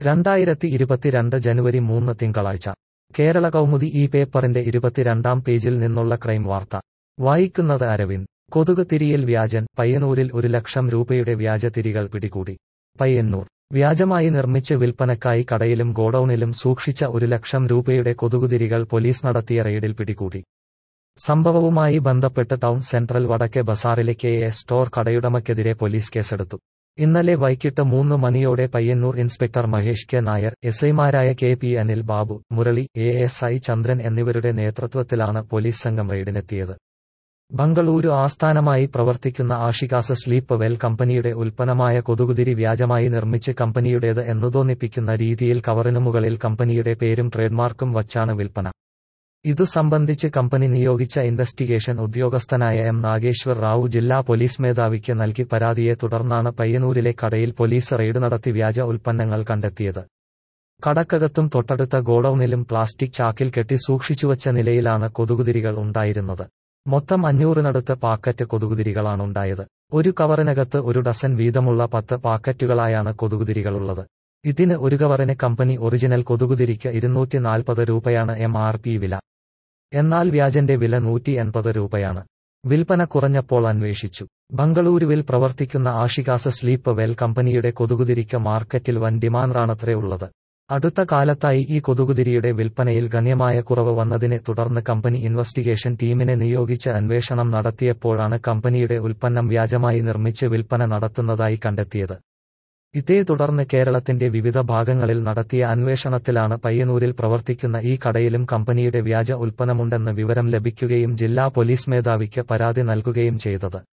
രണ്ടായിരത്തി ഇരുപത്തിരണ്ട് ജനുവരി മൂന്ന് തിങ്കളാഴ്ച കേരള കൗമുദി ഈ പേപ്പറിന്റെ ഇരുപത്തിരണ്ടാം പേജിൽ നിന്നുള്ള ക്രൈം വാർത്ത വായിക്കുന്നത് അരവിന്ദ് കൊതുക് തിരിയിൽ വ്യാജൻ പയ്യന്നൂരിൽ ഒരു ലക്ഷം രൂപയുടെ വ്യാജ തിരികൾ പിടികൂടി പയ്യന്നൂർ വ്യാജമായി നിർമ്മിച്ച് വിൽപ്പനക്കായി കടയിലും ഗോഡൌണിലും സൂക്ഷിച്ച ഒരു ലക്ഷം രൂപയുടെ കൊതുകുതിരികൾ പോലീസ് നടത്തിയ റെയ്ഡിൽ പിടികൂടി സംഭവവുമായി ബന്ധപ്പെട്ട് ടൗൺ സെൻട്രൽ വടക്കേ ബസാറിലെ കെ എ സ്റ്റോർ കടയുടമയ്ക്കെതിരെ പോലീസ് കേസെടുത്തു ഇന്നലെ വൈകിട്ട് മൂന്ന് മണിയോടെ പയ്യന്നൂർ ഇൻസ്പെക്ടർ മഹേഷ് കെ നായർ എസ്ഐമാരായ K P Anil Babu Murali A S I Chandran എന്നിവരുടെ നേതൃത്വത്തിലാണ് പോലീസ് സംഘം റെയ്ഡിനെത്തിയത് ബംഗളൂരു ആസ്ഥാനമായി പ്രവർത്തിക്കുന്ന ആഷികാസ് സ്ലീപ്പ് വെൽ കമ്പനിയുടെ ഉൽപ്പന്നമായ കൊതുകുതിരി വ്യാജമായി നിർമ്മിച്ച് കമ്പനിയുടേത് എന്നു തോന്നിപ്പിക്കുന്ന രീതിയിൽ കവറിനു മുകളിൽ കമ്പനിയുടെ പേരും ട്രേഡ്മാർക്കും വച്ചാണ് വിൽപ്പന ഇതു സംബന്ധിച്ച് കമ്പനി നിയോഗിച്ച ഇൻവെസ്റ്റിഗേഷൻ ഉദ്യോഗസ്ഥനായ എം നാഗേശ്വർ റാവു ജില്ലാ പോലീസ് മേധാവിക്ക് നൽകി പരാതിയെ തുടർന്നാണ് പയ്യന്നൂരിലെ കടയിൽ പോലീസ് റെയ്ഡ് നടത്തി വ്യാജ ഉൽപ്പന്നങ്ങൾ കണ്ടെത്തിയത് കടക്കകത്തും തൊട്ടടുത്ത ഗോഡൌണിലും പ്ലാസ്റ്റിക് ചാക്കിൽ കെട്ടി സൂക്ഷിച്ചുവച്ച നിലയിലാണ് കൊതുകുതിരികൾ ഉണ്ടായിരുന്നത് മൊത്തം അഞ്ഞൂറിനടുത്ത് പാക്കറ്റ് കൊതുകുതിരികളാണുണ്ടായത് ഒരു കവറിനകത്ത് ഒരു ഡസൻ വീതമുള്ള പത്ത് പാക്കറ്റുകളായാണ് കൊതുകുതിരികളുള്ളത് ഇതിന് ഒരു കവറിന് കമ്പനി ഒറിജിനൽ കൊതുകുതിരിക്ക് ഇരുന്നൂറ്റി നാൽപ്പത് രൂപയാണ് എം ആർ പി വില എന്നാൽ വ്യാജന്റെ വില നൂറ്റി എൺപത് രൂപയാണ് വിൽപ്പന കുറഞ്ഞപ്പോൾ അന്വേഷിച്ചു ബംഗളൂരുവിൽ പ്രവർത്തിക്കുന്ന ആഷികാസ് സ്ലീപ്പ് വെൽ കമ്പനിയുടെ കൊതുകുതിരിക്ക് മാർക്കറ്റിൽ വൻ ഡിമാൻഡാണത്രേ ഉള്ളത് അടുത്ത കാലത്തായി ഈ കൊതുകുതിരിയുടെ വിൽപ്പനയിൽ ഗണ്യമായ കുറവ് വന്നതിനെ തുടർന്ന് കമ്പനി ഇൻവെസ്റ്റിഗേഷൻ ടീമിനെ നിയോഗിച്ച് അന്വേഷണം നടത്തിയപ്പോഴാണ് കമ്പനിയുടെ ഉൽപ്പന്നം വ്യാജമായി നിർമ്മിച്ച് വിൽപ്പന നടത്തുന്നതായി കണ്ടെത്തിയത് ഇതേ തുടർന്ന് കേരളത്തിന്റെ വിവിധ ഭാഗങ്ങളിൽ നടത്തിയ അന്വേഷണത്തിലാണ് പയ്യന്നൂരിൽ പ്രവർത്തിക്കുന്ന ഈ കടയിലും കമ്പനിയുടെ വ്യാജ ഉൽപ്പന്നമുണ്ടെന്ന് വിവരം ലഭിക്കുകയും ജില്ലാ പോലീസ് മേധാവിക്ക് പരാതി നൽകുകയും ചെയ്തത്